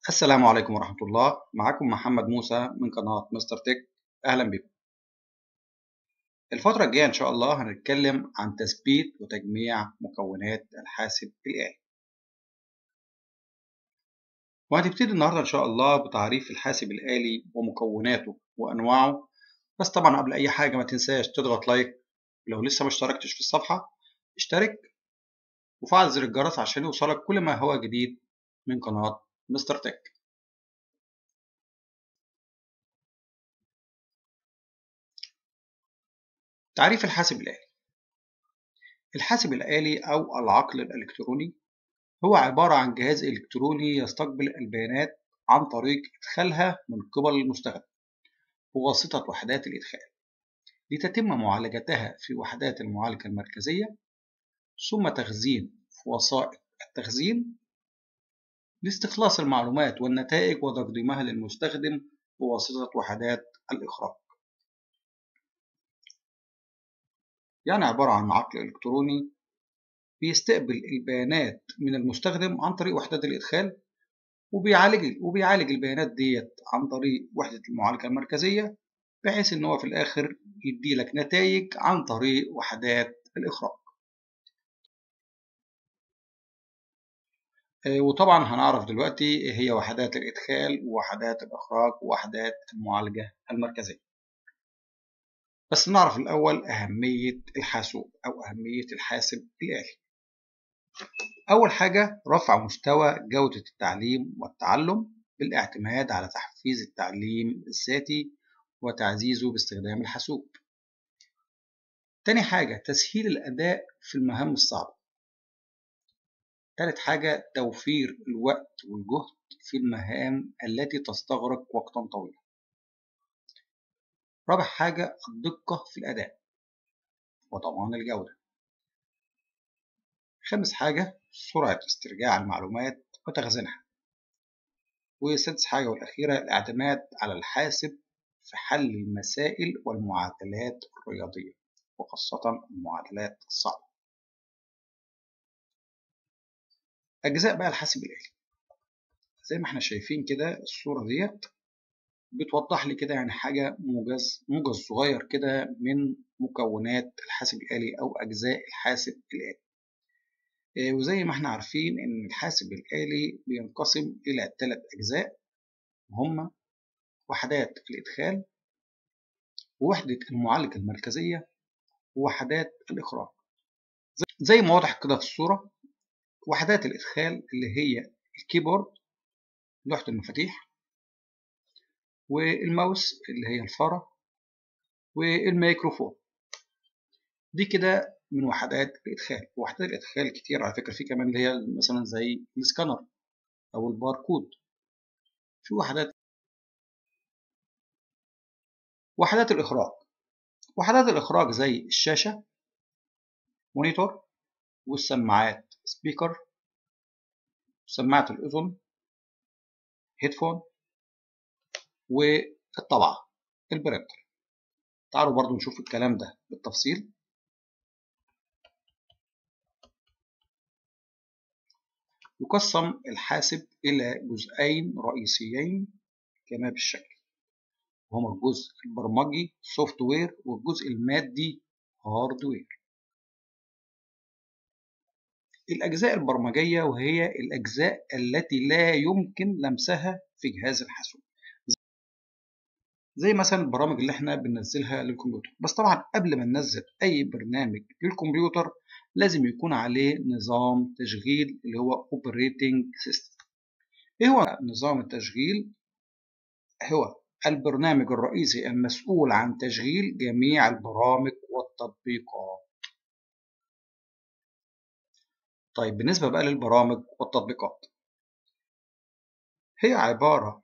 السلام عليكم ورحمة الله معكم محمد موسى من قناة مستر تك أهلا بكم الفترة الجاية إن شاء الله هنتكلم عن تثبيت وتجميع مكونات الحاسب الآلي وهنبتدي النهاردة إن شاء الله بتعريف الحاسب الآلي ومكوناته وأنواعه بس طبعا قبل أي حاجة ما تنساش تضغط لايك لو لسه ما اشتركتش في الصفحة اشترك وفعل زر الجرس عشان يوصلك كل ما هو جديد من قناة مستر تك تعريف الحاسب الآلي الحاسب الآلي أو العقل الإلكتروني هو عبارة عن جهاز إلكتروني يستقبل البيانات عن طريق إدخالها من قبل المستخدم بواسطة وحدات الإدخال لتتم معالجتها في وحدات المعالجة المركزية ثم تخزين في وسائط التخزين لاستخلاص المعلومات والنتائج وتقديمها للمستخدم بواسطة وحدات الإخراج يعني عبارة عن عقل إلكتروني بيستقبل البيانات من المستخدم عن طريق وحدات الإدخال وبيعالج وبيعالج البيانات ديت عن طريق وحدة المعالجة المركزية بحيث إن هو في الآخر يدي لك نتائج عن طريق وحدات الإخراج. وطبعا هنعرف دلوقتي إيه هي وحدات الإدخال ووحدات الإخراج ووحدات المعالجة المركزية. بس نعرف الأول أهمية الحاسوب أو أهمية الحاسب الآلي. أول حاجة رفع مستوى جودة التعليم والتعلم بالاعتماد على تحفيز التعليم الذاتي وتعزيزه باستخدام الحاسوب. تاني حاجة تسهيل الأداء في المهام الصعبة. تالت حاجة توفير الوقت والجهد في المهام التي تستغرق وقتا طويلا. رابع حاجة الدقة في الأداء وضمان الجودة. خامس حاجة سرعة استرجاع المعلومات وتخزينها. وسادس حاجة والأخيرة الاعتماد على الحاسب في حل المسائل والمعادلات الرياضية وخاصة المعادلات الصعبة. أجزاء بقى الحاسب الآلي زي ما احنا شايفين كده الصورة ديت بتوضح لي كده يعني حاجة موجز موجز صغير كده من مكونات الحاسب الآلي أو أجزاء الحاسب الآلي. وزي ما احنا عارفين إن الحاسب الآلي بينقسم إلى ثلاث أجزاء هما وحدات الإدخال ووحدة المعالجة المركزية ووحدات الإخراج. زي ما واضح كده في الصورة وحدات الإدخال اللي هي الكيبورد لوحة المفاتيح والماوس اللي هي الفارة والميكروفون دي كده من وحدات الإدخال وحدات الإدخال كتير على فكرة في كمان اللي هي مثلا زي السكانر أو الباركود في وحدات وحدات الإخراج وحدات الإخراج زي الشاشة مونيتور والسماعات سبيكر سماعة الأذن هيدفون والطبعة البرينتر تعالوا برضو نشوف الكلام ده بالتفصيل يقسم الحاسب إلى جزئين رئيسيين كما بالشكل هما الجزء البرمجي سوفت وير والجزء المادي هاردوير الأجزاء البرمجية وهي الأجزاء التي لا يمكن لمسها في جهاز الحاسوب زي مثلا البرامج اللي احنا بننزلها للكمبيوتر بس طبعا قبل ما ننزل أي برنامج للكمبيوتر لازم يكون عليه نظام تشغيل اللي هو Operating System إيه هو نظام التشغيل؟ هو البرنامج الرئيسي المسؤول عن تشغيل جميع البرامج والتطبيقات طيب بالنسبة بقى للبرامج والتطبيقات هي عبارة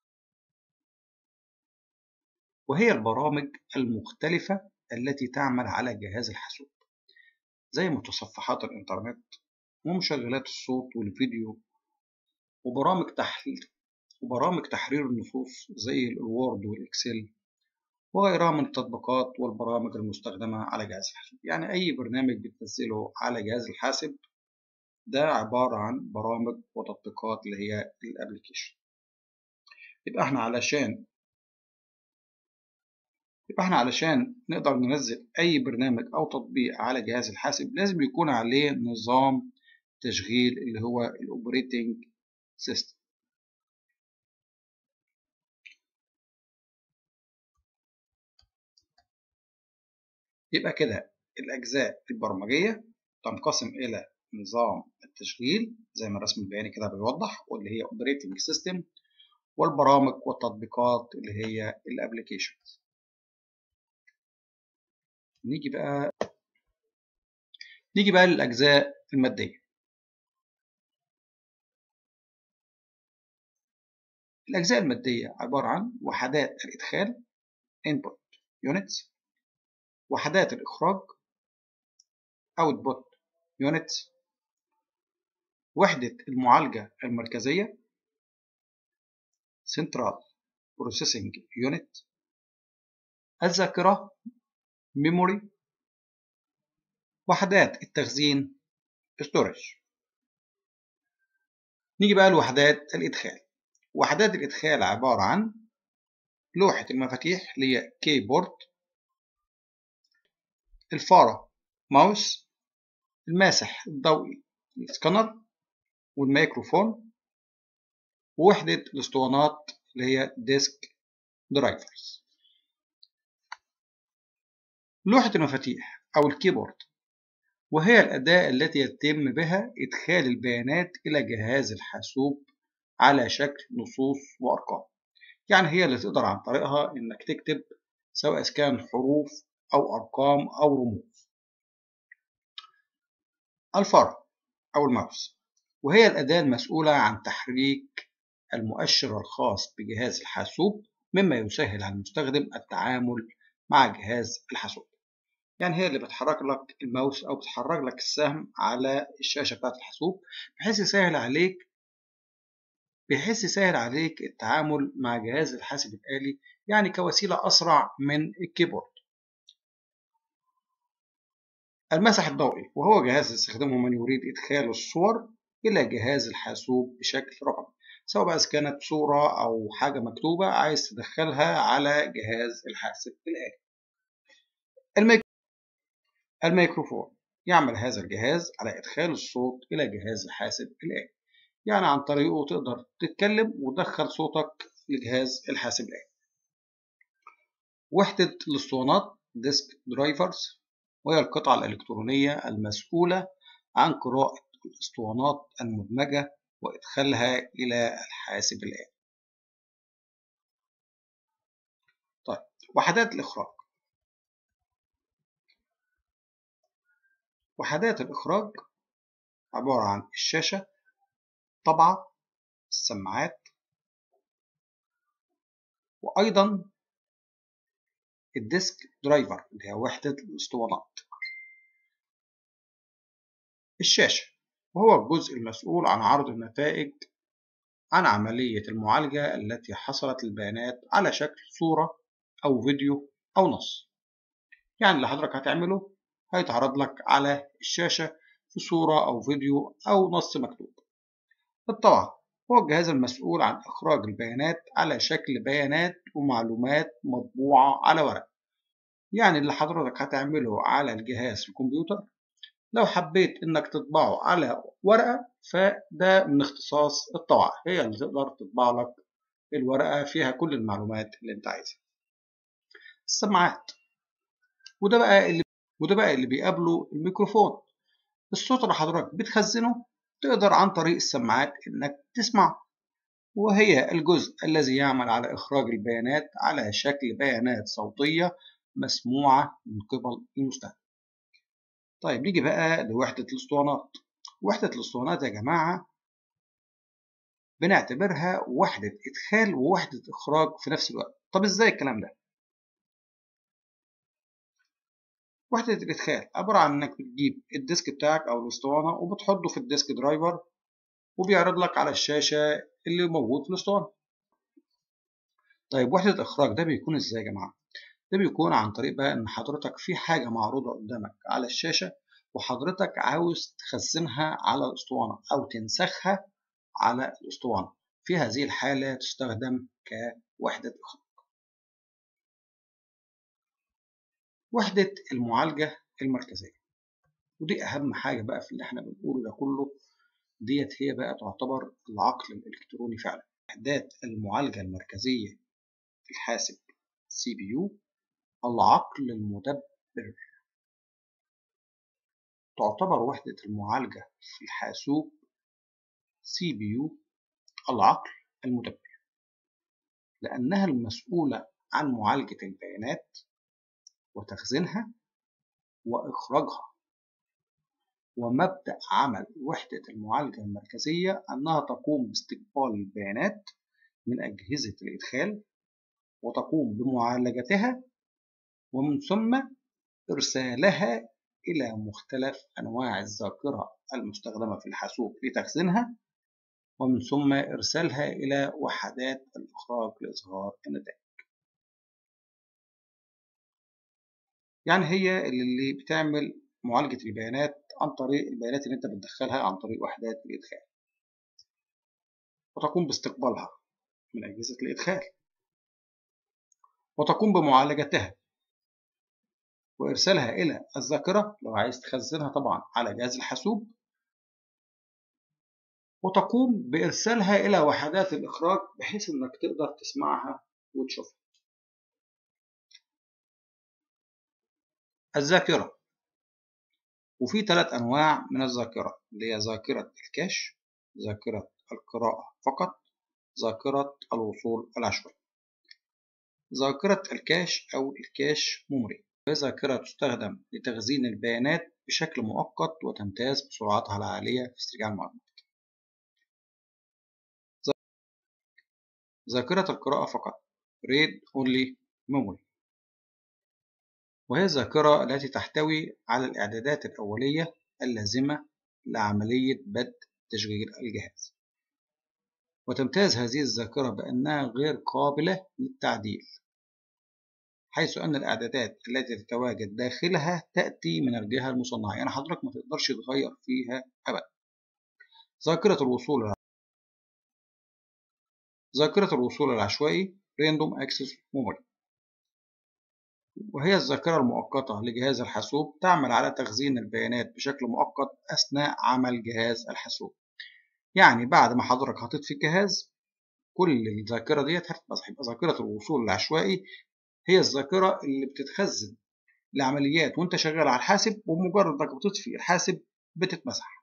وهي البرامج المختلفة التي تعمل على جهاز الحاسوب زي متصفحات الإنترنت ومشغلات الصوت والفيديو وبرامج تحليل وبرامج تحرير النصوص زي الوورد والإكسل وغيرها من التطبيقات والبرامج المستخدمة على جهاز الحاسوب يعني أي برنامج بتنزله على جهاز الحاسب ده عبارة عن برامج وتطبيقات اللي هي الابليكيشن يبقى احنا علشان يبقى احنا علشان نقدر ننزل اي برنامج او تطبيق على جهاز الحاسب لازم يكون عليه نظام تشغيل اللي هو الاوبريتنج سيستم يبقى كده الاجزاء البرمجيه تنقسم الى نظام التشغيل زي ما الرسم البياني كده بيوضح واللي هي اوبريتنج سيستم والبرامج والتطبيقات اللي هي الابلكيشنز نيجي بقى نيجي بقى للأجزاء المادية الأجزاء المادية عبارة عن وحدات الإدخال input units وحدات الإخراج output units وحدة المعالجة المركزية central processing unit الذاكرة memory وحدات التخزين storage نيجي بقى لوحدات الإدخال وحدات الإدخال عبارة عن لوحة المفاتيح اللي هي كيبورد الفارة ماوس الماسح الضوئي السكانر والميكروفون ووحدة الاسطوانات اللي هي ديسك درايفرز لوحة المفاتيح أو الكيبورد وهي الأداة التي يتم بها إدخال البيانات إلى جهاز الحاسوب على شكل نصوص وأرقام يعني هي اللي تقدر عن طريقها إنك تكتب سواء كان حروف أو أرقام أو رموز الفار أو الماوس وهي الأداة المسؤولة عن تحريك المؤشر الخاص بجهاز الحاسوب مما يسهل على المستخدم التعامل مع جهاز الحاسوب يعني هي اللي بتحرك لك الماوس أو بتحرك لك السهم على الشاشة بتاعة الحاسوب بحيث يسهل عليك بحيث يسهل عليك التعامل مع جهاز الحاسب الآلي يعني كوسيلة أسرع من الكيبورد المسح الضوئي وهو جهاز يستخدمه من يريد إدخال الصور إلى جهاز الحاسوب بشكل رقمي سواء بقى كانت صورة أو حاجة مكتوبة عايز تدخلها على جهاز الحاسب الآلي الميك... الميكروفون يعمل هذا الجهاز على إدخال الصوت إلى جهاز الحاسب الآلي يعني عن طريقه تقدر تتكلم وتدخل صوتك لجهاز الحاسب الآلي وحدة الاسطوانات ديسك درايفرز وهي القطعة الإلكترونية المسؤولة عن قراءة الاسطوانات المدمجة وإدخالها إلى الحاسب الآلي طيب وحدات الإخراج وحدات الإخراج عبارة عن الشاشة طبعة السماعات وأيضا الديسك درايفر اللي هي وحدة الاسطوانات الشاشة وهو الجزء المسؤول عن عرض النتائج عن عملية المعالجة التي حصلت البيانات على شكل صورة أو فيديو أو نص يعني اللي حضرتك هتعمله هيتعرض لك على الشاشة في صورة أو فيديو أو نص مكتوب الطبعة هو الجهاز المسؤول عن إخراج البيانات على شكل بيانات ومعلومات مطبوعة على ورق يعني اللي حضرتك هتعمله على الجهاز في الكمبيوتر لو حبيت انك تطبعه على ورقة فده من اختصاص الطبعة هي اللي تقدر تطبع لك الورقة فيها كل المعلومات اللي انت عايزها السماعات وده بقى اللي وده بقى اللي بيقابله الميكروفون الصوت اللي حضرتك بتخزنه تقدر عن طريق السماعات انك تسمع وهي الجزء الذي يعمل على اخراج البيانات على شكل بيانات صوتية مسموعة من قبل المستخدم طيب نيجي بقى لوحدة الاسطوانات وحدة الاسطوانات يا جماعة بنعتبرها وحدة إدخال ووحدة إخراج في نفس الوقت طب إزاي الكلام ده؟ وحدة الإدخال عبارة عن إنك بتجيب الديسك بتاعك أو الأسطوانة وبتحطه في الديسك درايفر وبيعرض لك على الشاشة اللي موجود في الأسطوانة. طيب وحدة الإخراج ده بيكون إزاي يا جماعة؟ ده بيكون عن طريق بقى إن حضرتك في حاجة معروضة قدامك على الشاشة وحضرتك عاوز تخزنها على الأسطوانة أو تنسخها على الأسطوانة. في هذه الحالة تستخدم كوحدة إخراج وحدة المعالجة المركزية ودي أهم حاجة بقى في اللي احنا بنقوله ده كله ديت هي بقى تعتبر العقل الإلكتروني فعلا وحدات المعالجة المركزية في الحاسب سي بي يو العقل المدبر تعتبر وحدة المعالجة في الحاسوب سي بي يو العقل المدبر لأنها المسؤولة عن معالجة البيانات وتخزينها وإخراجها ومبدأ عمل وحدة المعالجة المركزية أنها تقوم باستقبال البيانات من أجهزة الإدخال وتقوم بمعالجتها ومن ثم إرسالها إلى مختلف أنواع الذاكرة المستخدمة في الحاسوب لتخزينها ومن ثم إرسالها إلى وحدات الإخراج لإظهار النتائج يعني هي اللي بتعمل معالجة البيانات عن طريق البيانات اللي أنت بتدخلها عن طريق وحدات الإدخال وتقوم باستقبالها من أجهزة الإدخال وتقوم بمعالجتها وإرسالها إلى الذاكرة لو عايز تخزنها طبعا على جهاز الحاسوب وتقوم بإرسالها إلى وحدات الإخراج بحيث إنك تقدر تسمعها وتشوفها الذاكرة وفي ثلاث أنواع من الذاكرة اللي هي ذاكرة الكاش ذاكرة القراءة فقط ذاكرة الوصول العشوائي ذاكرة الكاش أو الكاش ميموري وهي ذاكرة تستخدم لتخزين البيانات بشكل مؤقت وتمتاز بسرعتها العالية في استرجاع المعلومات ذاكرة القراءة فقط Read Only Memory وهي الذاكرة التي تحتوي على الإعدادات الأولية اللازمة لعملية بدء تشغيل الجهاز وتمتاز هذه الذاكرة بأنها غير قابلة للتعديل حيث أن الإعدادات التي تتواجد داخلها تأتي من الجهة المصنعة يعني حضرتك ما تقدرش تغير فيها أبدا ذاكرة الوصول ذاكرة الوصول العشوائي Random Access Memory وهي الذاكرة المؤقتة لجهاز الحاسوب تعمل على تخزين البيانات بشكل مؤقت أثناء عمل جهاز الحاسوب يعني بعد ما حضرتك هتطفي الجهاز كل الذاكرة ديت هتبقى ذاكرة الوصول العشوائي هي الذاكرة اللي بتتخزن لعمليات وانت شغال على الحاسب وبمجرد انك بتطفي الحاسب بتتمسح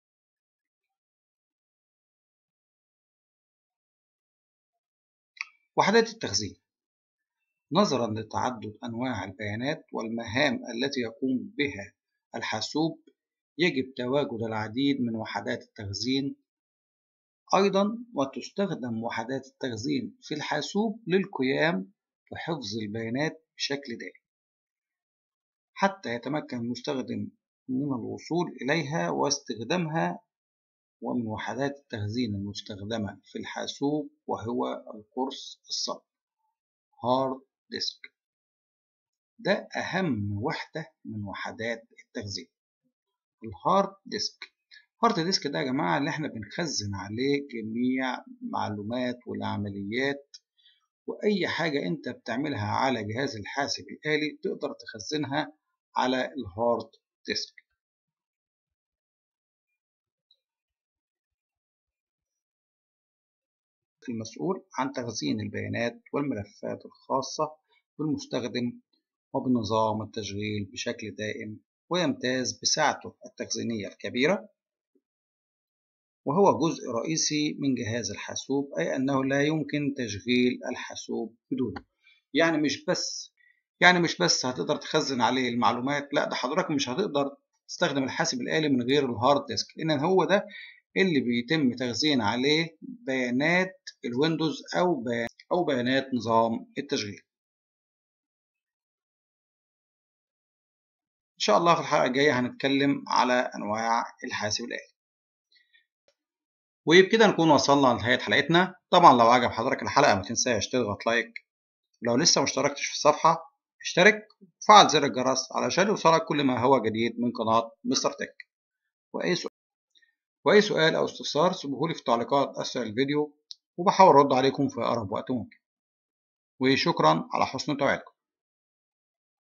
وحدات التخزين نظرا لتعدد أنواع البيانات والمهام التي يقوم بها الحاسوب يجب تواجد العديد من وحدات التخزين أيضا وتستخدم وحدات التخزين في الحاسوب للقيام بحفظ البيانات بشكل دائم حتى يتمكن المستخدم من الوصول إليها واستخدامها ومن وحدات التخزين المستخدمة في الحاسوب وهو القرص الصلب هارد ديسك ده أهم وحدة من وحدات التخزين الهارد ديسك هارد ديسك ده يا جماعة اللي احنا بنخزن عليه جميع معلومات والعمليات وأي حاجة أنت بتعملها على جهاز الحاسب الآلي تقدر تخزنها على الهارد ديسك المسؤول عن تخزين البيانات والملفات الخاصة بالمستخدم وبنظام التشغيل بشكل دائم ويمتاز بسعته التخزينية الكبيرة وهو جزء رئيسي من جهاز الحاسوب أي أنه لا يمكن تشغيل الحاسوب بدونه يعني مش بس يعني مش بس هتقدر تخزن عليه المعلومات لا ده حضرتك مش هتقدر تستخدم الحاسب الآلي من غير الهارد ديسك لأن هو ده اللي بيتم تخزين عليه بيانات الويندوز أو بيانات أو بيانات نظام التشغيل إن شاء الله في الحلقة الجاية هنتكلم على أنواع الحاسب الآلي وبكده نكون وصلنا لنهاية حلقتنا طبعا لو عجب حضرتك الحلقة ما تنساش تضغط لايك لو لسه مشتركتش في الصفحة اشترك وفعل زر الجرس علشان يوصلك كل ما هو جديد من قناة مستر تك وأي سؤال وأي سؤال أو استفسار سيبوهولي في التعليقات أسفل الفيديو وبحاول أرد عليكم في أقرب وقت ممكن وشكرا على حسن توعيتكم